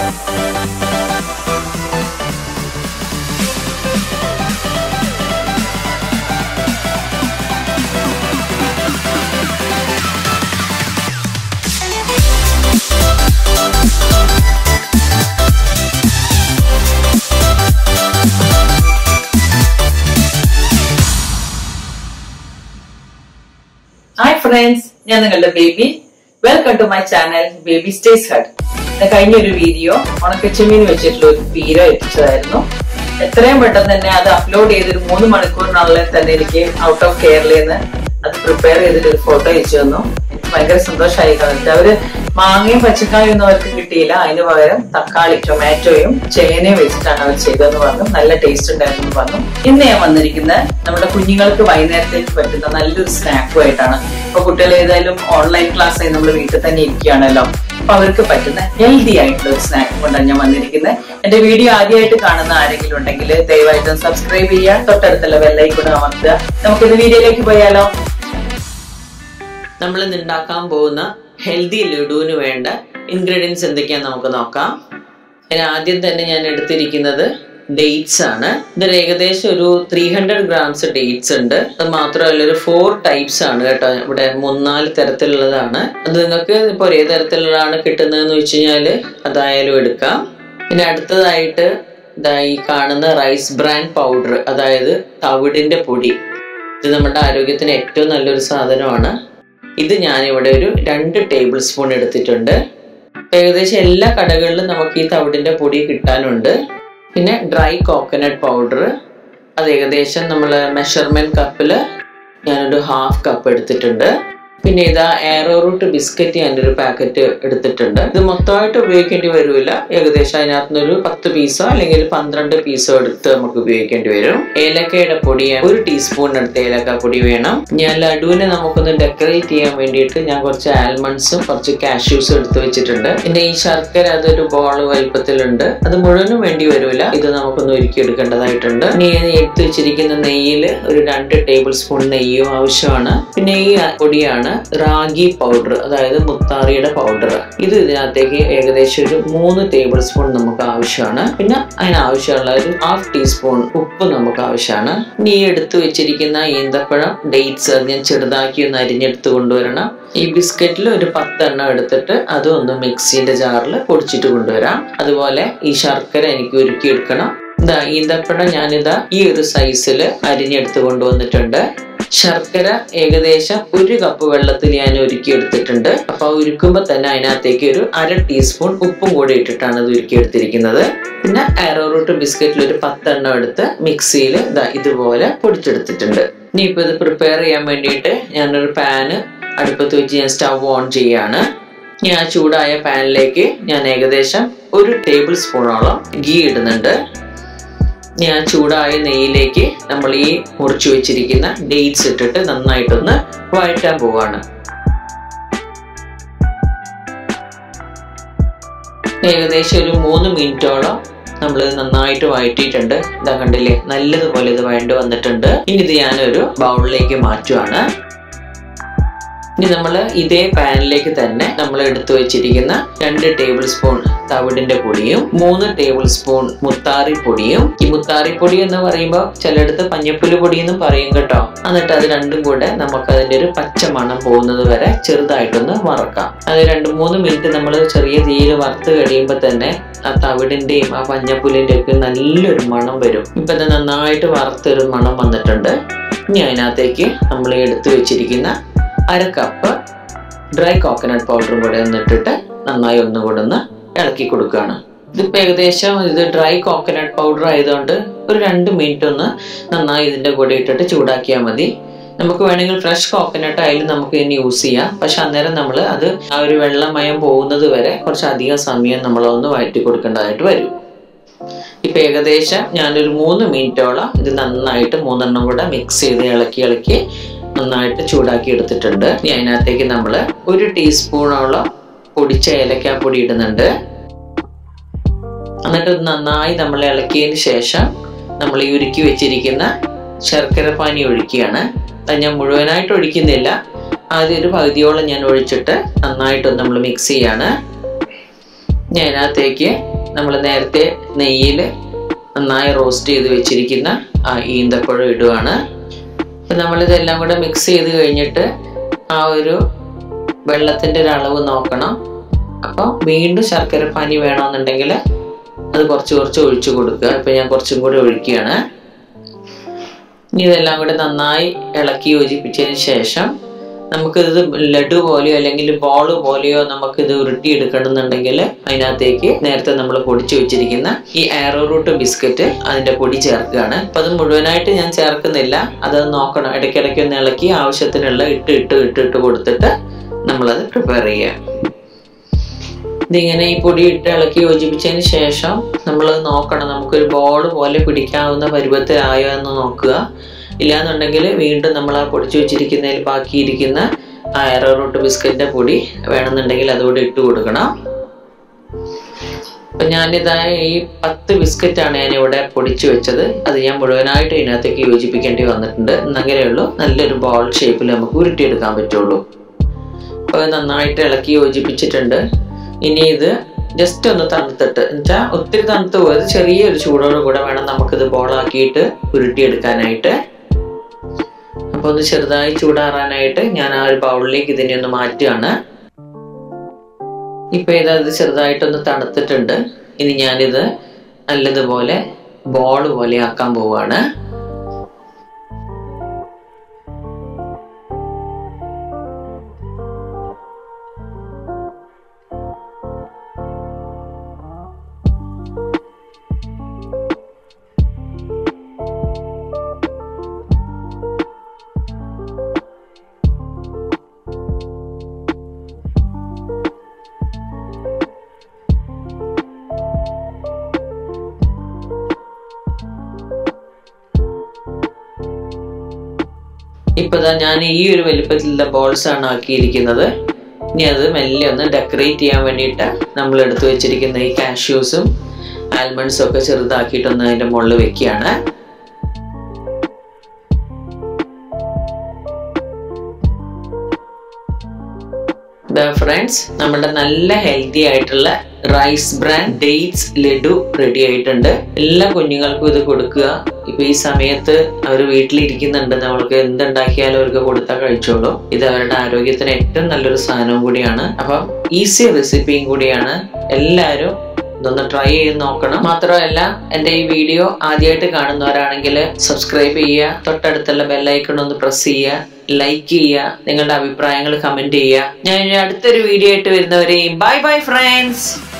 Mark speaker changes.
Speaker 1: hi friends ഞാൻ നിങ്ങളുടെ baby welcome to my channel baby stays hut കഴിഞ്ഞ ഒരു വീഡിയോ ഉണക്കച്ചെമ്മീൻ വെച്ചിട്ടുള്ള ഒരു പീര എത്തിച്ചതായിരുന്നു എത്രയും പെട്ടെന്ന് തന്നെ അത് അപ്ലോഡ് ചെയ്തൊരു മൂന്ന് മണിക്കൂറിനുള്ളിൽ തന്നെ എനിക്ക് ഔട്ട് ഓഫ് കേരളയിൽ നിന്ന് അത് പ്രിപ്പയർ ചെയ്തിട്ട് ഒരു ഫോട്ടോ അയച്ചു തന്നു എനിക്ക് ഭയങ്കര സന്തോഷമായി കാരണം അവര് മാങ്ങയും പച്ചക്കായും ഒന്നും അവർക്ക് കിട്ടിയില്ല അതിന് പകരം തക്കാളി ടൊമാറ്റോയും ചേനയും വെച്ചിട്ടാണ് അവർ ചെയ്തതെന്ന് പറഞ്ഞു നല്ല ടേസ്റ്റ് ഉണ്ടായിരുന്നു എന്ന് പറഞ്ഞു ഇന്ന് ഞാൻ വന്നിരിക്കുന്നത് നമ്മുടെ കുഞ്ഞുങ്ങൾക്ക് വൈകുന്നേരത്തേക്ക് പറ്റുന്ന നല്ലൊരു സ്നാക്കുമായിട്ടാണ് ഇപ്പൊ കുട്ടികൾ ഏതായാലും ഓൺലൈൻ ക്ലാസ് ആയി നമ്മൾ വീട്ടിൽ തന്നെ ഇരിക്കുകയാണല്ലോ അപ്പൊ അവർക്ക് പറ്റുന്ന ഹെൽത്തി ആയിട്ടുള്ള ഒരു സ്നാക്ക് കൊണ്ടാണ് ഞാൻ വന്നിരിക്കുന്നത് എന്റെ വീഡിയോ ആദ്യമായിട്ട് കാണുന്ന ആരെങ്കിലും ഉണ്ടെങ്കിൽ ദയവായിട്ടും സബ്സ്ക്രൈബ് ചെയ്യുക തൊട്ടടുത്തുള്ള ബെല്ലൈക്കൂടെ അമർത്തുക നമുക്കിത് വീഡിയോയിലേക്ക് പോയാലോ നമ്മൾ ഇന്ന് ഉണ്ടാക്കാൻ പോകുന്ന ഹെൽത്തി ലഡുവിന് വേണ്ട ഇൻഗ്രീഡിയൻസ് എന്തൊക്കെയാന്ന് നമുക്ക് നോക്കാം ഞാൻ ആദ്യം തന്നെ ഞാൻ എടുത്തിരിക്കുന്നത് ഡേറ്റ്സ് ആണ് ഇതിൽ ഏകദേശം ഒരു ത്രീ ഹൺഡ്രഡ് ഗ്രാംസ് ഡേറ്റ്സ് ഉണ്ട് അത് മാത്രമല്ല ഒരു ഫോർ ടൈപ്സ് ആണ് കേട്ടോ ഇവിടെ മൂന്നാല് തരത്തിലുള്ളതാണ് അത് നിങ്ങൾക്ക് ഇപ്പോൾ ഒരേ തരത്തിലുള്ളതാണ് കിട്ടുന്നതെന്ന് വെച്ച് കഴിഞ്ഞാൽ അതായാലും എടുക്കാം പിന്നെ അടുത്തതായിട്ട് ഇതാ ഈ കാണുന്ന റൈസ് ബ്രാൻ പൗഡർ അതായത് തവിടിന്റെ പൊടി ഇത് നമ്മുടെ ആരോഗ്യത്തിന് ഏറ്റവും നല്ലൊരു സാധനമാണ് ഇത് ഞാനിവിടെ ഒരു രണ്ട് ടേബിൾ സ്പൂൺ എടുത്തിട്ടുണ്ട് ഏകദേശം എല്ലാ കടകളിലും നമുക്ക് ഈ തവിടിന്റെ പൊടി കിട്ടാനുണ്ട് പിന്നെ ഡ്രൈ കോക്കനട്ട് പൗഡർ അത് ഏകദേശം നമ്മൾ മെഷർമെന്റ് കപ്പിൽ ഞാനൊരു ഹാഫ് കപ്പ് എടുത്തിട്ടുണ്ട് പിന്നെ ഇതാ എയറോ റൂട്ട് ബിസ്ക്കറ്റ് ഞാനൊരു പാക്കറ്റ് എടുത്തിട്ടുണ്ട് ഇത് മൊത്തമായിട്ട് ഉപയോഗിക്കേണ്ടി വരില്ല ഏകദേശം അതിനകത്ത് ഒരു പത്ത് പീസോ അല്ലെങ്കിൽ പന്ത്രണ്ട് പീസോ എടുത്ത് നമുക്ക് ഉപയോഗിക്കേണ്ടി വരും ഏലക്കയുടെ പൊടി ഒരു ടീസ്പൂൺ എടുത്ത് ഏലക്ക പൊടി വേണം ഞാൻ ലഡുവിനെ നമുക്കൊന്ന് ഡെക്കറേറ്റ് ചെയ്യാൻ വേണ്ടിയിട്ട് ഞാൻ കുറച്ച് ആൽമണ്ട്സും കുറച്ച് കാഷ്യൂസും എടുത്ത് വെച്ചിട്ടുണ്ട് പിന്നെ ഈ ശർക്കര അതൊരു ബോൾ വലുപ്പത്തിലുണ്ട് അത് മുഴുവനും വേണ്ടി വരില്ല ഇത് നമുക്കൊന്ന് ഒരുക്കി എടുക്കേണ്ടതായിട്ടുണ്ട് ഇനി എടുത്ത് വെച്ചിരിക്കുന്ന നെയ്യിൽ ഒരു രണ്ട് ടേബിൾ സ്പൂൺ നെയ്യും ആവശ്യമാണ് പിന്നെ ഈ പൊടിയാണ് റാഗി പൗഡർ അതായത് മുത്താറിയുടെ പൗഡർ ഇത് ഇതിനകത്തേക്ക് ഏകദേശം ഒരു മൂന്ന് ടേബിൾ സ്പൂൺ നമുക്ക് ആവശ്യമാണ് പിന്നെ അതിനാവശ്യമുള്ള ഒരു ഹാഫ് ടീസ്പൂൺ ഉപ്പ് നമുക്ക് ആവശ്യമാണ് ഇനി ഈ എടുത്തു വെച്ചിരിക്കുന്ന ഈന്തപ്പഴം ഡേറ്റ്സ് ഞാൻ ചെറുതാക്കി ഒന്ന് അരിഞ്ഞെടുത്ത് കൊണ്ടുവരണം ഈ ബിസ്ക്കറ്റിൽ ഒരു പത്തെണ്ണം എടുത്തിട്ട് അതും ഒന്ന് മിക്സിന്റെ ജാറിൽ പൊടിച്ചിട്ട് കൊണ്ടുവരാം അതുപോലെ ഈ ശർക്കര എനിക്ക് ഉരുക്കി എടുക്കണം ഇതാ ഈന്തപ്പഴം ഞാനിതാ ഈ ഒരു സൈസിൽ അരിഞ്ഞെടുത്ത് കൊണ്ടുവന്നിട്ടുണ്ട് ശർക്കര ഏകദേശം ഒരു കപ്പ് വെള്ളത്തിൽ ഞാൻ ഒരുക്കി എടുത്തിട്ടുണ്ട് അപ്പൊ ഉരുക്കുമ്പോൾ തന്നെ അതിനകത്തേക്ക് ഒരു അര ടീസ്പൂൺ ഉപ്പും കൂടി ഇട്ടിട്ടാണ് ഇത് ഉരുക്കി എടുത്തിരിക്കുന്നത് പിന്നെ ആരോറൂട്ട് ബിസ്ക്കറ്റിൽ ഒരു പത്തെണ്ണം എടുത്ത് മിക്സിയിൽ ഇതുപോലെ പൊടിച്ചെടുത്തിട്ടുണ്ട് ഇനിയിപ്പോൾ ഇത് പ്രിപ്പയർ ചെയ്യാൻ വേണ്ടിയിട്ട് ഞാനൊരു പാന് അടുപ്പത്ത് വെച്ച് ഞാൻ സ്റ്റവ് ഓൺ ചെയ്യാണ് ഞാൻ ചൂടായ പാനിലേക്ക് ഞാൻ ഏകദേശം ഒരു ടേബിൾ സ്പൂണോളം ഗീ ഇടുന്നുണ്ട് ഞാൻ ചൂടായ നെയ്യിലേക്ക് നമ്മൾ ഈ മുറിച്ചു വെച്ചിരിക്കുന്ന ഡേറ്റ്സ് ഇട്ടിട്ട് നന്നായിട്ടൊന്ന് വഴറ്റാൻ പോവാണ് ഏകദേശം ഒരു മൂന്ന് മിനിറ്റോളം നമ്മൾ നന്നായിട്ട് വഴറ്റിയിട്ടുണ്ട് ഇതാ കണ്ടില്ലേ നല്ലതുപോലെ ഇത് വഴണ്ട് വന്നിട്ടുണ്ട് ഇനി ഇത് ഞാനൊരു ബൗളിലേക്ക് മാറ്റുവാണ് ഇനി നമ്മൾ ഇതേ പാനിലേക്ക് തന്നെ നമ്മൾ എടുത്തു വെച്ചിരിക്കുന്ന രണ്ട് ടേബിൾ സ്പൂൺ തവിടിന്റെ പൊടിയും മൂന്ന് ടേബിൾ സ്പൂൺ മുത്താറി പൊടിയും ഈ മുത്താറി പൊടി എന്ന് പറയുമ്പോൾ ചിലയിടത്ത് പഞ്ഞപ്പുല് പൊടി എന്നും പറയും കേട്ടോ എന്നിട്ട് അത് രണ്ടും കൂടെ നമുക്ക് അതിന്റെ ഒരു പച്ച മണം പോകുന്നത് വരെ ചെറുതായിട്ടൊന്ന് വറക്കാം അത് രണ്ട് മൂന്ന് മിനിറ്റ് നമ്മൾ ചെറിയ തീയിൽ വറുത്ത് കഴിയുമ്പോൾ തന്നെ ആ തവിടിന്റെയും ആ പഞ്ഞപ്പുലിന്റെ ഒക്കെ നല്ലൊരു മണം വരും ഇപ്പൊ ഇത് നന്നായിട്ട് വറുത്തൊരു മണം വന്നിട്ടുണ്ട് ഇനി അതിനകത്തേക്ക് നമ്മൾ എടുത്തു വെച്ചിരിക്കുന്ന അര കപ്പ് ഡ്രൈ കോക്കനട്ട് പൗഡറും കൂടെ ഒന്നിട്ടിട്ട് നന്നായി ഒന്നുകൂടെ ഒന്ന് ഇളക്കി കൊടുക്കുകയാണ് ഇതിപ്പോൾ ഏകദേശം ഇത് ഡ്രൈ കോക്കനട്ട് പൗഡർ ആയതുകൊണ്ട് ഒരു രണ്ട് മിനിറ്റ് ഒന്ന് നന്നായി ഇതിൻ്റെ കൂടെ ഇട്ടിട്ട് ചൂടാക്കിയാൽ മതി നമുക്ക് വേണമെങ്കിൽ ഫ്രഷ് കോക്കനട്ട് ആയാലും നമുക്ക് ഇതിന് യൂസ് ചെയ്യാം പക്ഷെ അന്നേരം നമ്മൾ അത് ആ ഒരു വെള്ളമയം പോകുന്നത് വരെ കുറച്ചധികം സമയം നമ്മളൊന്ന് വഴറ്റി കൊടുക്കേണ്ടതായിട്ട് വരും ഇപ്പം ഏകദേശം ഞാനൊരു മൂന്ന് മിനിറ്റോളം ഇത് നന്നായിട്ട് മൂന്നെണ്ണം കൂടെ മിക്സ് ചെയ്ത് ഇളക്കി ഇളക്കി നന്നായിട്ട് ചൂടാക്കി എടുത്തിട്ടുണ്ട് ഇനി അതിനകത്തേക്ക് നമ്മൾ ഒരു ടീസ്പൂണോളം പൊടിച്ച ഏലക്കാപ്പൊടി ഇടുന്നുണ്ട് എന്നിട്ട് ഇത് നന്നായി നമ്മൾ ഇളക്കിയതിന് ശേഷം നമ്മൾ ഈ ഉരുക്കി വെച്ചിരിക്കുന്ന ശർക്കര പാനി ഒഴിക്കുകയാണ് അത് ഞാൻ മുഴുവനായിട്ട് ഒഴിക്കുന്നില്ല ആദ്യം ഒരു പകുതിയോളം ഞാൻ ഒഴിച്ചിട്ട് നന്നായിട്ട് നമ്മൾ മിക്സ് ചെയ്യാണ് ഞാൻ അതിനകത്തേക്ക് നമ്മൾ നേരത്തെ നെയ്യിൽ നന്നായി റോസ്റ്റ് ചെയ്ത് വെച്ചിരിക്കുന്ന ആ ഈന്തപ്പഴം ഇടുവാണ് അപ്പം നമ്മളിതെല്ലാം കൂടെ മിക്സ് ചെയ്ത് കഴിഞ്ഞിട്ട് ആ ഒരു വെള്ളത്തിൻ്റെ ഒരു അളവ് നോക്കണം അപ്പോൾ വീണ്ടും ശർക്കര പാനി വേണമെന്നുണ്ടെങ്കിൽ അത് കുറച്ച് കുറച്ച് ഒഴിച്ചു കൊടുക്കുക ഇപ്പം ഞാൻ കുറച്ചും കൂടി ഒഴിക്കുകയാണ് ഇനി ഇതെല്ലാം കൂടെ നന്നായി ഇളക്കി യോജിപ്പിച്ചതിന് ശേഷം നമുക്കിത് ലഡു പോലെയോ അല്ലെങ്കിൽ ബോൾ പോലെയോ നമുക്കിത് ഉരുട്ടിയെടുക്കണമെന്നുണ്ടെങ്കിൽ അതിനകത്തേക്ക് നേരത്തെ നമ്മൾ പൊടിച്ചു വെച്ചിരിക്കുന്ന ഈ ആരോ റൂട്ട് ബിസ്ക്കറ്റ് അതിൻ്റെ പൊടി ചേർക്കുകയാണ് അപ്പം അത് മുഴുവനായിട്ട് ഞാൻ ചേർക്കുന്നില്ല അത് നോക്കണം ഇടയ്ക്കിടയ്ക്ക് ഒന്ന് ഇളക്കി ആവശ്യത്തിനുള്ള ഇട്ട് ഇട്ട് ഇട്ട് ഇട്ട് കൊടുത്തിട്ട് നമ്മളത് പ്രിപ്പയർ ചെയ്യുക ഇതിങ്ങനെ ഈ പൊടി ഇട്ട് ഇളക്കി യോജിപ്പിച്ചതിന് ശേഷം നമ്മൾ നോക്കണം നമുക്കൊരു ബോൾ പോലെ പിടിക്കാവുന്ന പരുവത്തിലായോ എന്ന് നോക്കുക ഇല്ലാന്നുണ്ടെങ്കിൽ വീണ്ടും നമ്മൾ ആ പൊടിച്ചു വെച്ചിരിക്കുന്നതിൽ ബാക്കിയിരിക്കുന്ന ആ എറോ റൂട്ട് ബിസ്ക്കറ്റിന്റെ പൊടി വേണമെന്നുണ്ടെങ്കിൽ അതുകൂടി ഇട്ട് കൊടുക്കണം അപ്പൊ ഞാനിതാ ഈ പത്ത് ബിസ്ക്കറ്റാണ് ഞാൻ ഇവിടെ പൊടിച്ചു വെച്ചത് അത് ഞാൻ മുഴുവനായിട്ട് ഇതിനകത്തേക്ക് യോജിപ്പിക്കേണ്ടി വന്നിട്ടുണ്ട് എന്നെങ്കിലേ ഉള്ളൂ നല്ലൊരു ബോൾ ഷേപ്പിൽ നമുക്ക് ഉരുട്ടിയെടുക്കാൻ പറ്റുള്ളൂ അപ്പോൾ നന്നായിട്ട് ഇളക്കി യോജിപ്പിച്ചിട്ടുണ്ട് ഇനി ഇത് ജസ്റ്റ് ഒന്ന് തണുത്തിട്ട് എന്നുവെച്ചാൽ ഒത്തിരി തണുത്ത് പോയത് ചെറിയൊരു ചൂടോട് കൂടെ വേണം നമുക്കിത് ബോളാക്കിയിട്ട് ഉരുട്ടിയെടുക്കാനായിട്ട് അപ്പോൾ ഒന്ന് ചെറുതായി ചൂടാറാനായിട്ട് ഞാൻ ആ ഒരു ബൗളിലേക്ക് ഇതിനെ ഒന്ന് മാറ്റുകയാണ് ഇപ്പൊ ഇതത് ചെറുതായിട്ടൊന്ന് തണുത്തിട്ടുണ്ട് ഇനി ഞാനിത് നല്ലതുപോലെ ബോൾ പോലെ ആക്കാൻ പോവുകയാണ് ഇപ്പൊ ഞാൻ ഈ ഒരു വലിപ്പത്തിലുള്ള ബോൾസ് ആണ് ആക്കിയിരിക്കുന്നത് ഇനി അത് മെല്ലെ ഒന്ന് ഡെക്കറേറ്റ് ചെയ്യാൻ വേണ്ടിയിട്ട് നമ്മൾ എടുത്തു വെച്ചിരിക്കുന്ന ഈ കാഷ്യൂസും ആൽമണ്ട്സും ഒക്കെ ചെറുതാക്കിയിട്ടൊന്ന് അതിന്റെ മുകളിൽ വെക്കുകയാണ് ഫ്രണ്ട്സ് നമ്മുടെ നല്ല ഹെൽത്തി ആയിട്ടുള്ള rice brand dates laddu ready ആയിട്ടുണ്ട് എല്ലാ കുഞ്ഞുങ്ങൾക്കും ഇത് കൊടുക്കുക ഇപ്പൊ ഈ സമയത്ത് അവർ വീട്ടിലിരിക്കുന്നുണ്ട് നമ്മൾക്ക് എന്തുണ്ടാക്കിയാലും അവർക്ക് കൊടുത്താൽ കഴിച്ചോളൂ ഇത് അവരുടെ ആരോഗ്യത്തിന് ഏറ്റവും നല്ലൊരു സാധനവും കൂടിയാണ് അപ്പം ഈസി റെസിപ്പിയും കൂടിയാണ് എല്ലാവരും ഇതൊന്ന് ട്രൈ ചെയ്ത് നോക്കണം മാത്രമല്ല എൻ്റെ ഈ വീഡിയോ ആദ്യമായിട്ട് കാണുന്നവരാണെങ്കിൽ സബ്സ്ക്രൈബ് ചെയ്യുക തൊട്ടടുത്തുള്ള ബെല്ലൈക്കൺ ഒന്ന് പ്രസ് ചെയ്യുക ലൈക്ക് ചെയ്യുക നിങ്ങളുടെ അഭിപ്രായങ്ങൾ കമന്റ് ചെയ്യുക ഞാൻ ഇനി അടുത്തൊരു വീഡിയോ ആയിട്ട് വരുന്നവരെയും ബൈ ബൈ ഫ്രണ്ട്സ്